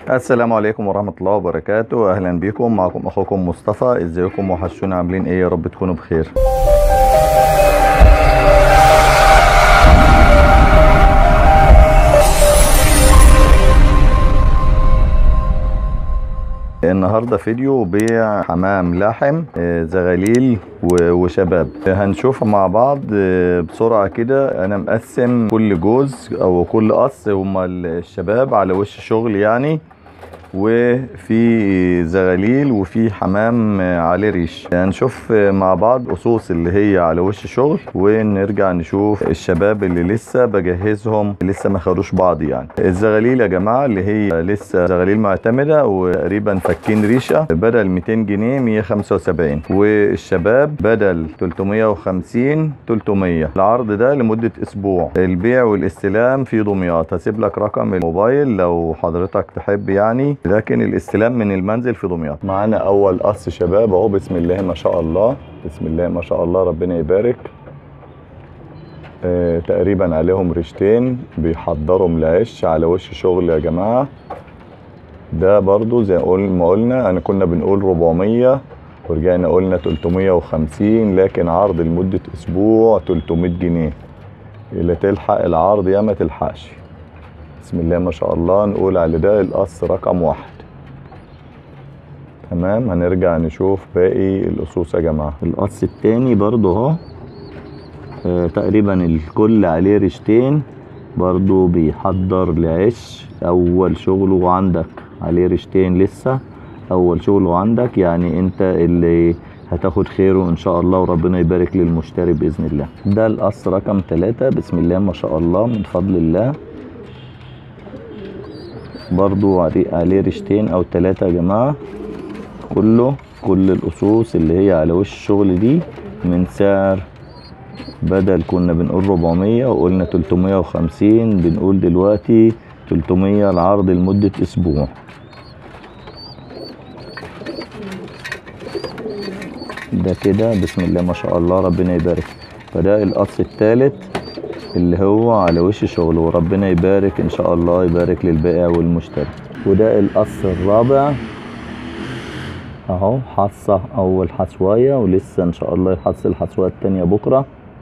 السلام عليكم ورحمة الله وبركاته أهلا بكم معكم أخوكم مصطفى إزيكم وحشونا عاملين إيه يا رب تكونوا بخير النهاردة فيديو بيع حمام لحم آه، زغاليل و- وشباب هنشوف مع بعض آه، بسرعة كده أنا مقسم كل جوز أو كل قص هما الشباب على وش شغل يعني وفي زغاليل وفي حمام عليه ريش هنشوف مع بعض أصوص اللي هي على وش شغل ونرجع نشوف الشباب اللي لسه بجهزهم لسه ما خدوش بعض يعني الزغاليل يا جماعة اللي هي لسه زغاليل معتمدة وتقريبا فكين ريشة بدل 200 جنيه 175 والشباب بدل 350 300 العرض ده لمدة أسبوع البيع والاستلام في دمياط هسيب لك رقم الموبايل لو حضرتك تحب يعني لكن الاستلام من المنزل في دمياط معانا اول قص شباب اهو بسم الله ما شاء الله بسم الله ما شاء الله ربنا يبارك آه تقريبا عليهم ريشتين بيحضروا العش على وش شغل يا جماعه ده برضو زي قول ما قلنا انا كنا بنقول 400 ورجعنا قلنا 350 لكن عرض لمده اسبوع 300 جنيه اللي تلحق العرض يا ما تلحقش بسم الله ما شاء الله نقول على ده القص رقم واحد تمام هنرجع نشوف باقي القصوص يا جماعه القص التاني برضو اهو آه، تقريبا الكل عليه ريشتين برضو بيحضر لعش اول شغله عندك عليه ريشتين لسه اول شغله عندك يعني انت اللي هتاخد خيره ان شاء الله وربنا يبارك للمشتري باذن الله ده القص رقم ثلاثة بسم الله ما شاء الله من فضل الله برضو عليه عليه ريشتين او ثلاثة يا جماعة كله كل القصوص اللي هي على وش الشغل دي من سعر بدل كنا بنقول 400 وقلنا 350 بنقول دلوقتي 300 العرض لمدة اسبوع ده كده بسم الله ما شاء الله ربنا يبارك فده القص الثالث اللي هو على وش شغله وربنا يبارك ان شاء الله يبارك للبائع والمشتري وده القص الرابع اهو حصة اول حصواية ولسه ان شاء الله يحص الحصوات التانية بكرة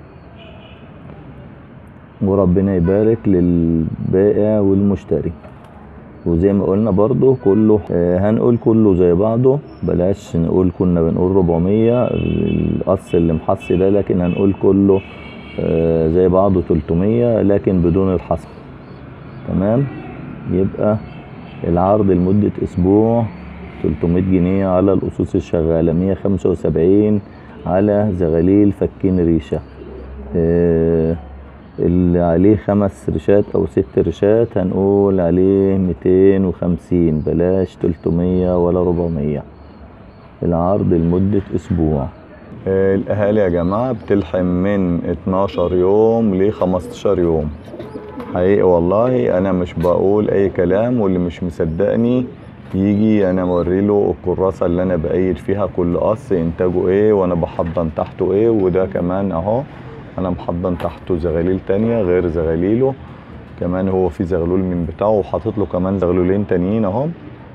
وربنا يبارك للبائع والمشتري وزي ما قلنا برضو كله آه، هنقول كله زي بعضه بلاش نقول كنا بنقول 400 القص اللي محصي ده لكن هنقول كله آه، زي بعضه 300 لكن بدون الحصر تمام يبقى العرض لمدة أسبوع 300 جنيه على الأصوص الشغالة 175 على زغاليل فكين ريشة آه، اللي عليه خمس ريشات أو ست ريشات هنقول عليه 250 بلاش 300 ولا 400 العرض لمدة أسبوع الأهالي يا جماعة بتلحم من 12 يوم ل 15 يوم حقيقي والله أنا مش بقول أي كلام واللي مش مصدقني يجي أنا موري له الكراسة اللي أنا بقيد فيها كل قص إنتاجه إيه وأنا بحضن تحته إيه وده كمان أهو أنا محضن تحته زغاليل تانية غير زغاليله كمان هو في زغلول من بتاعه وحاطط له كمان زغلولين تانيين اهم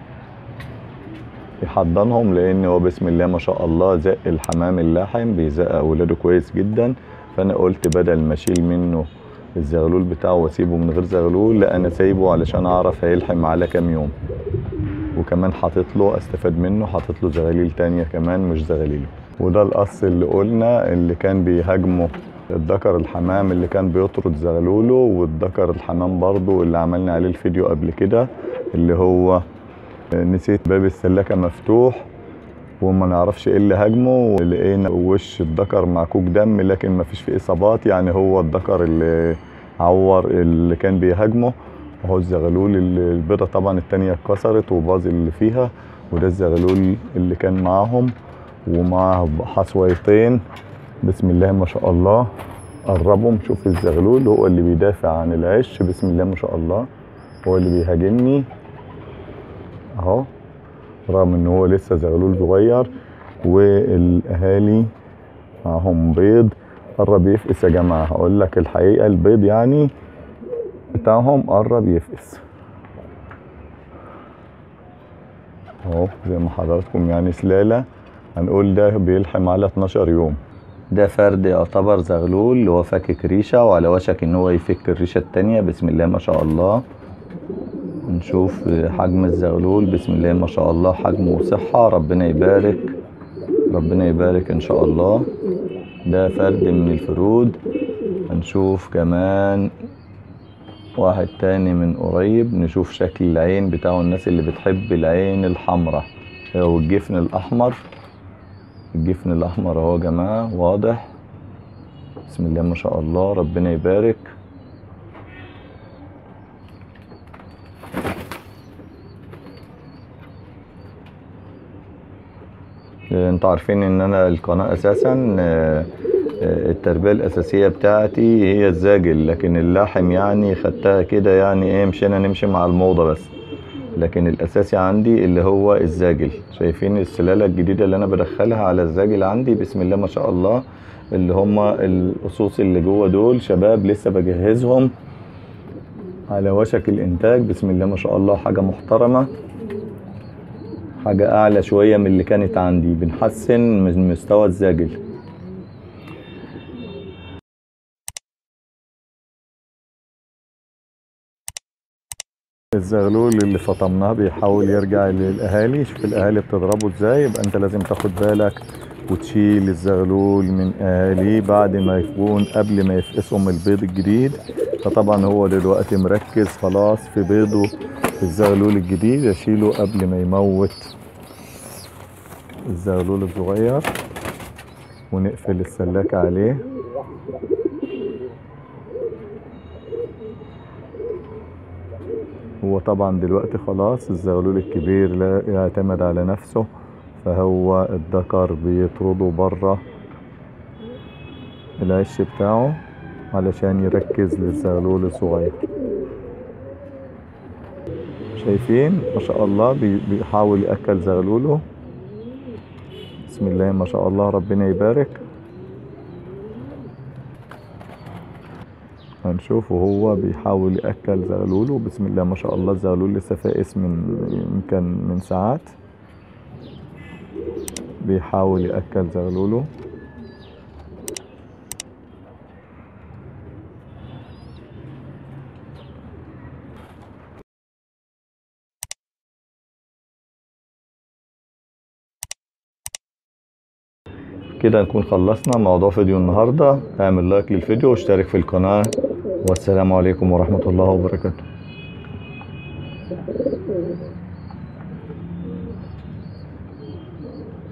يحضنهم لان هو بسم الله ما شاء الله زق الحمام اللاحم بيزق اولاده كويس جدا فانا قلت بدل ما اشيل منه الزغلول بتاعه واسيبه من غير زغلول لا انا سايبه علشان اعرف هيلحم على كام يوم وكمان حاطط له استفاد منه حاطط له زغاليل تانية كمان مش زغاليله وده القص اللي قلنا اللي كان بيهاجمه الذكر الحمام اللي كان بيطرد زغلوله والذكر الحمام برضو اللي عملنا عليه الفيديو قبل كده اللي هو نسيت باب السلاكة مفتوح وما نعرفش ايه اللي هاجمه ولقينا وش الذكر معكوك دم لكن ما فيش فيه اصابات يعني هو الذكر اللي عور اللي كان بيهاجمه وهو الزغلول اللي البيضة طبعا التانية اتكسرت وباظ اللي فيها وده الزغلول اللي كان معاهم ومعاه حصويتين بسم الله ما شاء الله قربهم شوف الزغلول هو اللي بيدافع عن العش بسم الله ما شاء الله هو اللي بيهاجمني اهو رغم ان هو لسه زغلول صغير والاهالي معاهم بيض قرب يفقس يا جماعه هقول لك الحقيقه البيض يعني بتاعهم قرب يفقس اهو زي ما حضراتكم يعني سلالة هنقول ده بيلحم على 12 يوم ده فرد يعتبر زغلول اللي هو فاكك ريشة وعلى وشك ان هو يفك الريشة التانية بسم الله ما شاء الله نشوف حجم الزغلول بسم الله ما شاء الله حجمه وصحة ربنا يبارك ربنا يبارك ان شاء الله ده فرد من الفرود هنشوف كمان واحد تاني من قريب نشوف شكل العين بتاعه الناس اللي بتحب العين الحمراء هو الجفن الأحمر الجفن الأحمر اهو يا جماعة واضح بسم الله ما شاء الله ربنا يبارك انتوا عارفين ان انا القناة اساسا آه، آه، التربية الاساسية بتاعتي هي الزاجل لكن اللحم يعني خدتها كده يعني ايه مشينا نمشي مع الموضة بس لكن الاساسي عندي اللي هو الزاجل شايفين السلالة الجديدة اللي انا بدخلها على الزاجل عندي بسم الله ما شاء الله اللي هما الاسوس اللي جوه دول شباب لسه بجهزهم على وشك الانتاج بسم الله ما شاء الله حاجة محترمة حاجة أعلى شوية من اللي كانت عندي بنحسن من مستوى الزاجل الزغلول اللي فطمناه بيحاول يرجع للأهالي شوف الأهالي بتضربه ازاي يبقى انت لازم تاخد بالك وتشيل الزغلول من أهاليه بعد ما يكون قبل ما يفقسهم البيض الجديد فطبعا هو دلوقتي مركز خلاص في بيضه في الزغلول الجديد اشيله قبل ما يموت الزغلول الصغير ونقفل السلاكة عليه هو طبعا دلوقتي خلاص الزغلول الكبير لا يعتمد على نفسه فهو الذكر بيطرده بره العش بتاعه علشان يركز للزغلول الصغير شايفين ما شاء الله بي- بيحاول يأكل زغلوله بسم الله ما شاء الله ربنا يبارك هنشوفه هو بيحاول يأكل زغلوله بسم الله ما شاء الله الزغلول لسه فائس من يمكن من ساعات بيحاول يأكل زغلوله كده نكون خلصنا موضوع فيديو النهاردة اعمل لايك للفيديو واشترك في القناة والسلام عليكم ورحمة الله وبركاته